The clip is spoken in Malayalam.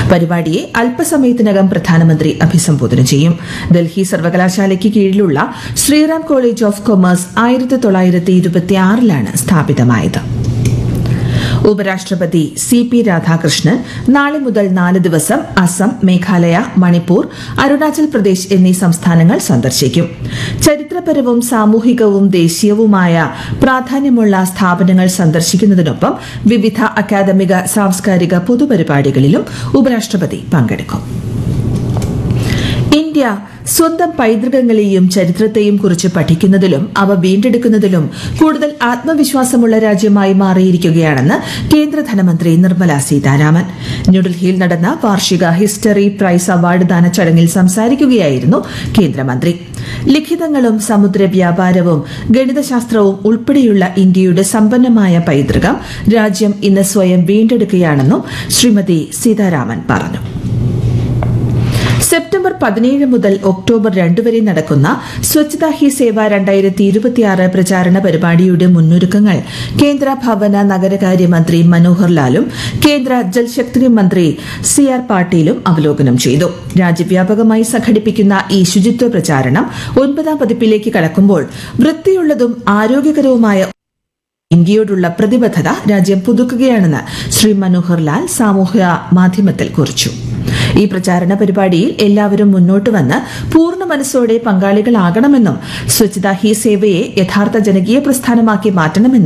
പരിപാടിയെ അല്പസമയത്തിനകം പ്രധാനമന്ത്രി അഭിസംബോധന ചെയ്യും ഡൽഹി സർവകലാശാലയ്ക്ക് കീഴിലുള്ള ശ്രീറാം കോളേജ് ഓഫ് കൊമേഴ്സ് ആയിരത്തി തൊള്ളായിരത്തി ഇരുപത്തിയാറിലാണ് സ്ഥാപിതമായത് ഉപരാഷ്ട്രപതി സി പി രാധാകൃഷ്ണൻ നാളെ മുതൽ നാല് ദിവസം അസം മേഘാലയ മണിപ്പൂർ അരുണാചൽ പ്രദേശ് എന്നീ സംസ്ഥാനങ്ങൾ സന്ദർശിക്കും ചരിത്രപരവും സാമൂഹികവും ദേശീയവുമായ പ്രാധാന്യമുള്ള സ്ഥാപനങ്ങൾ സന്ദർശിക്കുന്നതിനൊപ്പം വിവിധ അക്കാദമിക സാംസ്കാരിക പൊതുപരിപാടികളിലും ഉപരാഷ്ട്രപതി പങ്കെടുക്കും ഇന്ത്യ സ്വന്തം പൈതൃകങ്ങളെയും ചരിത്രത്തെയും കുറിച്ച് പഠിക്കുന്നതിലും അവ വീണ്ടെടുക്കുന്നതിലും കൂടുതൽ ആത്മവിശ്വാസമുള്ള രാജ്യമായി മാറിയിരിക്കുകയാണെന്ന് കേന്ദ്ര ധനമന്ത്രി നിർമ്മല സീതാരാമൻ ന്യൂഡൽഹിയിൽ നടന്ന വാർഷിക ഹിസ്റ്ററി പ്രൈസ് അവാർഡ് ദാന ചടങ്ങിൽ സംസാരിക്കുകയായിരുന്നു കേന്ദ്രമന്ത്രി ലിഖിതങ്ങളും സമുദ്ര വ്യാപാരവും ഗണിതശാസ്ത്രവും ഉൾപ്പെടെയുള്ള ഇന്ത്യയുടെ സമ്പന്നമായ പൈതൃകം രാജ്യം ഇന്ന് സ്വയം വീണ്ടെടുക്കുകയാണെന്നും ശ്രീമതി സീതാരാമൻ പറഞ്ഞു സെപ്റ്റംബർ പതിനേഴ് മുതൽ ഒക്ടോബർ രണ്ട് വരെ നടക്കുന്ന സ്വച്ഛതാ ഹി സേവ രണ്ടായിരത്തി ഇരുപത്തിയാറ് പ്രചാരണ പരിപാടിയുടെ മുന്നൊരുക്കങ്ങൾ കേന്ദ്ര ഭവന നഗരകാര്യമന്ത്രി മനോഹർ ലാലും കേന്ദ്ര ജൽശക്തി മന്ത്രി സി ആർ പാട്ടീലും അവലോകനം ചെയ്തു രാജ്യവ്യാപകമായി സംഘടിപ്പിക്കുന്ന ഈ ശുചിത്വ പ്രചാരണം ഒൻപതാം പതിപ്പിലേക്ക് കടക്കുമ്പോൾ വൃത്തിയുള്ളതും ആരോഗ്യകരവുമായ ഇന്ത്യയോടുള്ള പ്രതിബദ്ധത രാജ്യം പുതുക്കുകയാണെന്ന് ശ്രീ മനോഹർ ലാൽ സാമൂഹ്യ മാധ്യമത്തിൽ കുറിച്ചു ഈ പ്രചാരണ പരിപാടിയിൽ എല്ലാവരും മുന്നോട്ട് വന്ന് പൂർണ്ണ മനസ്സോടെ പങ്കാളികളാകണമെന്നും സ്വച്ഛതാ ഹി സേവയെ യഥാർത്ഥ ജനകീയ പ്രസ്ഥാനമാക്കി മാറ്റണമെന്നും